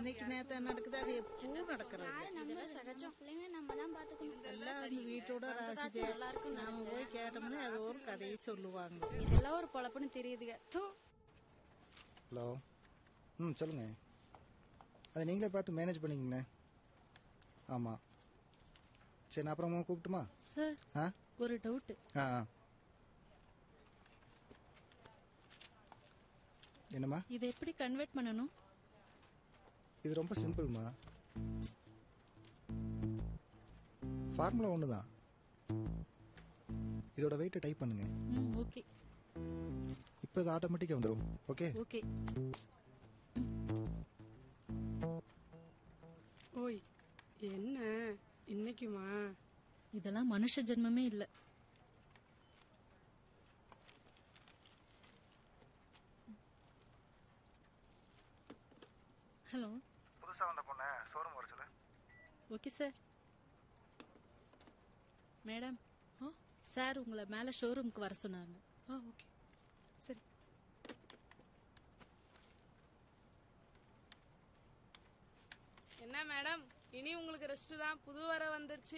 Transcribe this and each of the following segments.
இன்னைக்கு நேத்தா நடக்குது அது எப்பவும் நடக்கிறது நம்ம சகஜம் பிள்ளைங்க நம்ம தான் பாத்துக்கணும் எல்லாம் அந்த வீட்டோட ராசிதே நாம போய் கேட்டோம்னா அது ஒரு கதையை சொல்லுவாங்க இதெல்லாம் ஒரு பொழப்புன்னு தெரியுதுங்க தூ ஹலோ ம் சொல்லுங்கள் அதை நீங்களே பார்த்து மேனேஜ் பண்ணிக்கங்கண்ணே ஆமாம் சரி நான் அப்புறமா கூப்பிட்டுமா சார் ஆ ஒரு டவுட் ஆ ஆ என்னம்மா இதை எப்படி கன்வெர்ட் பண்ணணும் இது ரொம்ப சிம்பிள்மா ஃபார்முலா ஒன்று தான் இதோட வெயிட்டை டைப் பண்ணுங்க ம் ஓகே இப்போ இது ஆட்டோமேட்டிக்காக வந்துடும் ஓகே ஓகே ஓய் என்ன இன்னைக்குமா இதெல்லாம் மனுஷ ஜென்மமே இல்லை ஹலோ புதுசாக வந்த பொண்ணை ஷோரூம் வர சொல்லு ஓகே சார் மேடம் சார் உங்களை மேலே ஷோரூமுக்கு வர சொன்னாங்க ஆ ஓகே சரி என்ன மேடம் இனி உங்களுக்கு ரெஸ்ட் தான் புது வர வந்துருச்சு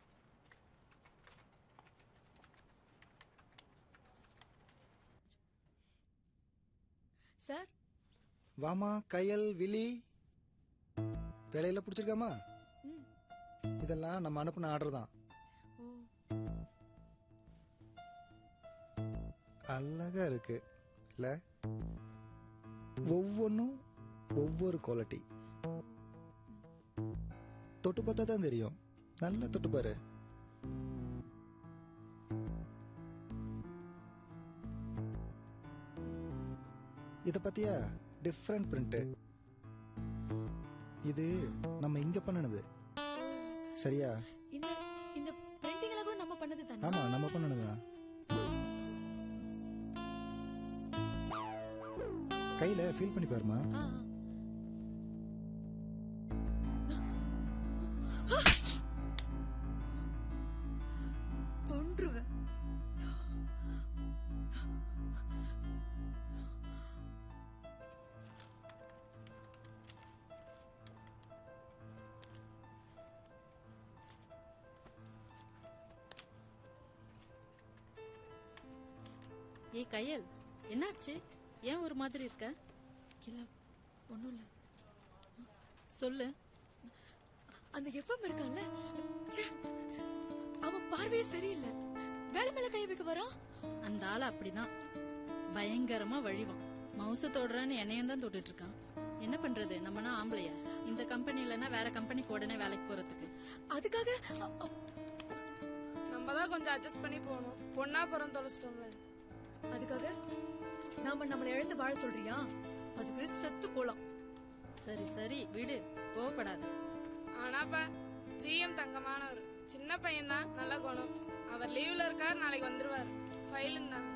சார் வாமா கையல் விழி வேலையில பிடிச்சிருக்காமா இதெல்லாம் நம்ம அனுப்புன ஆர்டர் தான் ஓ அழகா இருக்கு இல்ல ஒவ்வொன்றும் ஒவ்வொரு குவாலிட்டி தொட்டு பார்த்தா தான் தெரியும் நல்லா தொட்டு பாரு இத பத்தியா டிஃப்ரெண்ட் பிரிண்ட் இது நம்ம இங்க பண்ணுனது சரியா இந்த இந்த பிரிண்டிங் எல்லாம் கூட நம்ம பண்ணது தானே ஆமா நம்ம பண்ணுனதுதான் கையில ஃபீல் பண்ணி பாருமா ஆ, ஆ. கொன்றுவேன் ஏய் கையல் என்னாச்சு ஏன் ஒரு மாதிரி இருக்க இல்ல ஒண்ணும் இல்ல சொல்லு அந்த எஃப்எம் இருக்கான்ல ச்சே, அவன் பார்வையே சரியில்லை வேலை மேல கை வைக்க வரான் அந்த ஆள் அப்படிதான் பயங்கரமா வழிவான் மவுச தொடுறான்னு என்னையும் தான் தொட்டுட்டு இருக்கான் என்ன பண்றது நம்மனா ஆம்பளையா இந்த கம்பெனி இல்லைன்னா வேற கம்பெனிக்கு உடனே வேலைக்கு போறதுக்கு அதுக்காக அ- அ- நம்ம தான் கொஞ்சம் அட்ஜஸ்ட் பண்ணி போகணும் பொண்ணா பிறந்து தொலைச்சிட்டோம்ல அதுக்காக நாம நம்மள இழந்து வாழ சொல்றியா அதுக்கு செத்து போலாம் சரி சரி விடு கோவப்படாத ஆனாப்பா ஜிஎம் தங்கமானவர் சின்ன பையன் தான் நல்ல குணம் அவர் லீவ்ல இருக்கார் நாளைக்கு வந்துருவார் ஃபைலும் தான்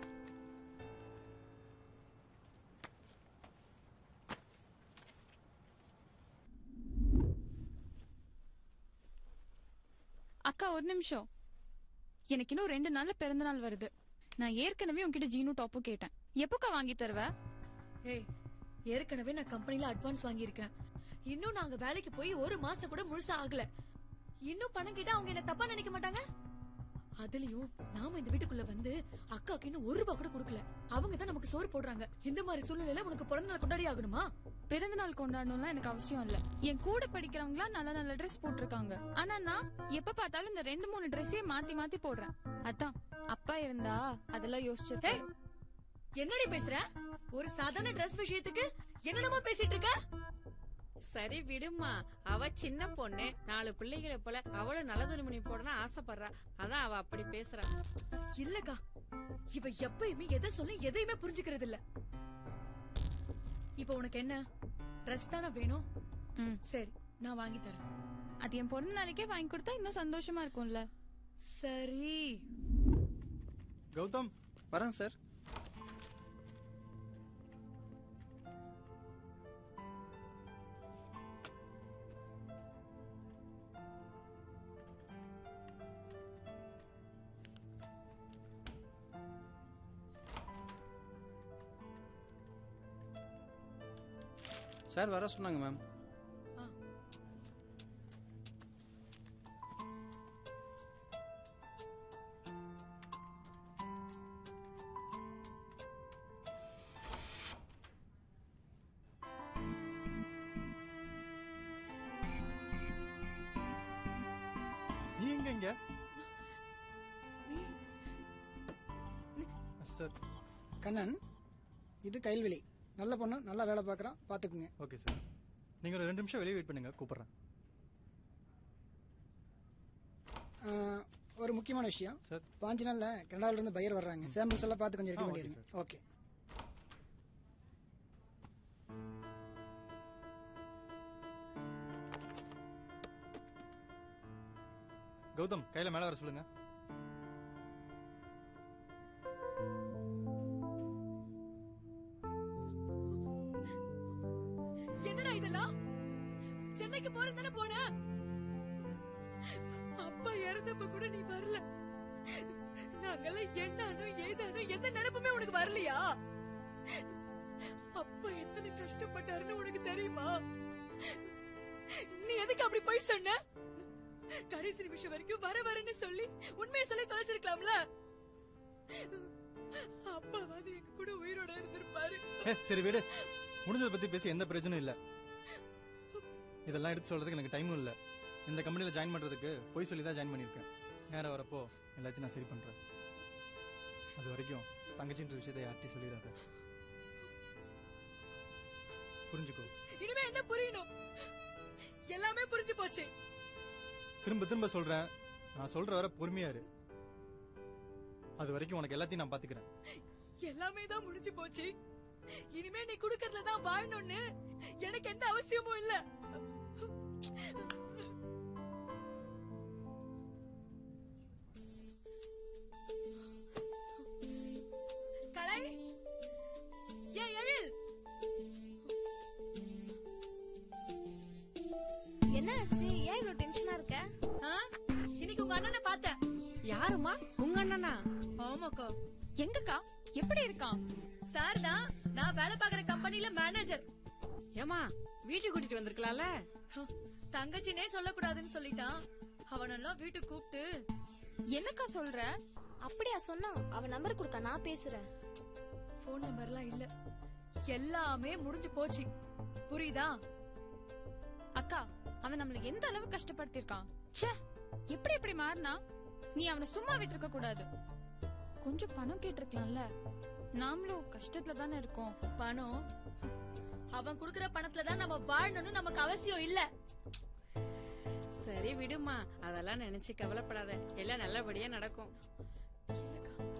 அக்கா ஒரு நிமிஷம் எனக்கு இன்னும் ரெண்டு நாள்ல பிறந்த நாள் வருது நான் ஏற்கனவே உன்கிட்ட ஜீனு டாப்பும் கேட்டேன் எப்போக்கா வாங்கி தருவ ஏய் ஏற்கனவே நான் கம்பெனில அட்வான்ஸ் வாங்கியிருக்கேன் இன்னும் நாங்க வேலைக்கு போய் ஒரு மாசம் கூட முழுசா ஆகல இன்னும் பணம் கேட்டா அவங்க என்ன தப்பா நினைக்க மாட்டாங்க அதுலயும் நாம இந்த வீட்டுக்குள்ள வந்து அக்காக்கு இன்னும் ஒரு ரூபாய் கூட கொடுக்கல அவங்க தான் நமக்கு சோறு போடுறாங்க இந்த மாதிரி சூழ்நிலையில உனக்கு பிறந்த நாள் கொண்டாடி ஆகணுமா பிறந்த நாள் கொண்டாடணும்லாம் எனக்கு அவசியம் இல்ல என் கூட படிக்கிறவங்களாம் நல்ல நல்ல ட்ரெஸ் போட்டிருக்காங்க ஆனா நான் எப்ப பார்த்தாலும் இந்த ரெண்டு மூணு ட்ரெஸ்ஸே மாத்தி மாத்தி போடுறேன் அதான் அப்பா இருந்தா அதெல்லாம் யோசிச்சிருப்பேன் ஏய், என்னடி பேசுற ஒரு சாதாரண Dress விஷயத்துக்கு என்னென்னமோ பேசிட்டு இருக்க சரி விடுமா அவ சின்ன பொண்ணு நாலு பிள்ளைகளை போல அவளும் நல்ல துணிமணி போடணும் ஆசைப்படுறா அதான் அவ அப்படி பேசுறா இல்லக்கா இவ எப்பயுமே எதை சொல்ல எதையுமே புரிஞ்சுக்கிறது இல்ல இப்ப உனக்கு என்ன ட்ரெஸ் தானே வேணும் ம். சரி நான் வாங்கி தரேன் அது என் பிறந்த நாளைக்கே வாங்கி கொடுத்தா இன்னும் சந்தோஷமா இருக்கும்ல சரி கௌதம் வரேன் சார் சார் வர சொன்னாங்க மேம் இங்க சார் கண்ணன் இது கைல்வெளி நல்ல பொண்ணு நல்லா வேலை பார்க்குறான் பார்த்துக்குங்க ஓகே சார் நீங்க ஒரு ரெண்டு நிமிஷம் வெளியே வெயிட் பண்ணுங்க கூப்பிடுறேன் ஆ, ஒரு முக்கியமான விஷயம் சார் பாஞ்சு நாள்ல கனடால இருந்து பையர் வர்றாங்க சாம்பிள்ஸ் எல்லாம் பார்த்து கொஞ்சம் ரெடி ஆ, ஓகே பண்ணிடுங்க ஓகே கௌதம் கையில மேல வர சொல்லுங்க என்னடா இதெல்லாம் சென்னைக்கு போறேன் தானே போன அப்பா இறந்தப்ப கூட நீ வரல நாங்கெல்லாம் என்னானோ ஏதானோ எந்த நினைப்புமே உனக்கு வரலையா அப்பா எத்தனை கஷ்டப்பட்டாருன்னு உனக்கு தெரியுமா நீ எதுக்கு அப்படி போய் சொன்ன கடைசி நிமிஷம் வரைக்கும் வர வரேன்னு சொல்லி உண்மையை சொல்லி தொலைச்சிருக்கலாம்ல அப்பாவாது எங்க கூட உயிரோட இருந்திருப்பாரு ஏ சரி விடு முடிஞ்சதை பத்தி பேசி எந்த பிரச்சனையும் இல்ல இதெல்லாம் எடுத்து சொல்றதுக்கு எனக்கு டைமும் இல்ல இந்த கம்பெனில ஜாயின் பண்றதுக்கு போய் சொல்லி தான் ஜாயின் பண்ணிருக்கேன் நேரம் வரப்போ எல்லாத்தையும் நான் சரி பண்றேன் அது வரைக்கும் தங்கச்சின்ற விஷயத்தை யார்ட்டையும் சொல்லிடாத புரிஞ்சுக்கோ இனிமே என்ன புரியணும் எல்லாமே புரிஞ்சு போச்சு திரும்ப திரும்ப சொல்றேன் நான் சொல்ற வர பொறுமையா இரு அது வரைக்கும் உனக்கு எல்லாத்தையும் நான் பாத்துக்கிறேன் எல்லாமே தான் முடிஞ்சு போச்சு இனிமே நீ குடுக்கறதுல தான் வாழணும்னு எனக்கு எந்த அவசியமும் இல்ல கலை ஏன் எழில் என்ன ஆச்சு ஏன் இவ்வளவு டென்ஷனா இருக்க ஆ? இன்னைக்கு உங்க அண்ணனை பார்த்தேன் யாருமா உங்க அண்ணனா ஆமாக்கா எங்கக்கா எப்படி இருக்கான் சார் தான் நான் வேலை பார்க்கற கம்பெனில மேனேஜர் ஏமா வீட்டுக்கு கூட்டிட்டு வந்திருக்கலாம்ல தங்கச்சினே சொல்லக்கூடாதுன்னு சொல்லிட்டான் அவனெல்லாம் வீட்டுக்கு கூப்பிட்டு என்னக்கா சொல்ற அப்படியா சொன்னா அவன் நம்பர் கொடுக்க நான் பேசுறேன் போன் நம்பர்லாம் இல்ல எல்லாமே முடிஞ்சு போச்சு புரியுதா அக்கா அவன் நம்மள எந்த அளவு கஷ்டப்படுத்திருக்கான் ச்சே எப்படி இப்படி மாறினா நீ அவனை சும்மா விட்டுருக்க கூடாது கொஞ்சம் பணம் கேட்டிருக்கலாம்ல நாமளும் கஷ்டத்துல தானே இருக்கோம் பணம் அவன் குடுக்கற பணத்துல தான் நம்ம வாழணும்னு நமக்கு அவசியம் இல்ல சரி விடுமா அதெல்லாம் நினைச்சு கவலைப்படாத எல்லாம் நல்லபடியா நடக்கும் இல்லக்கா